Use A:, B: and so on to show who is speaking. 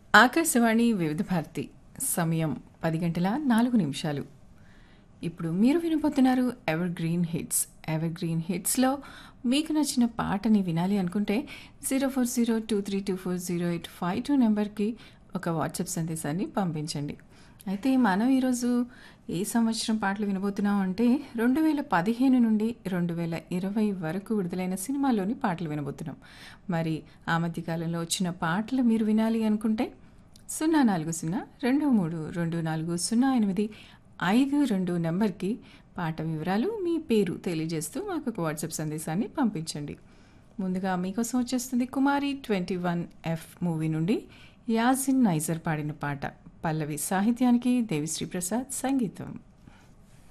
A: ఆకాశవాణి వివిధ భారతి సమయం పది గంటల నాలుగు నిమిషాలు ఇప్పుడు మీరు వినబోతున్నారు ever green hits ever green హిట్స్లో మీకు నచ్చిన పాటని వినాలి అనుకుంటే zero four zero two three two four zero eight five two నెంబర్కి ఒక వాట్సాప్ సందేశాన్ని పంపించండి అయితే మనం ఈరోజు ఏ సంవత్సరం పాటలు వినబోతున్నాం అంటే రెండు వేల పదిహేను నుండి రెండు వేల ఇరవై వరకు విడుదలైన సినిమాల్లోని పాటలు వినబోతున్నాం మరి ఆ మధ్య కాలంలో వచ్చిన పాటలు మీరు వినాలి అనుకుంటే సున్నా నాలుగు సున్నా రెండు మూడు రెండు నాలుగు సున్నా ఎనిమిది ఐదు రెండు నెంబర్కి పాట వివరాలు మీ పేరు తెలియజేస్తూ మాకు ఒక వాట్సాప్ సందేశాన్ని పంపించండి ముందుగా మీకోసం వచ్చేస్తుంది Kumari twenty one F movie నుండి యాసిన్ నైజర్ పాడిన పాట పల్లవి సాహిత్యానికి దేవిశ్రీ ప్రసాద్ సంగీతం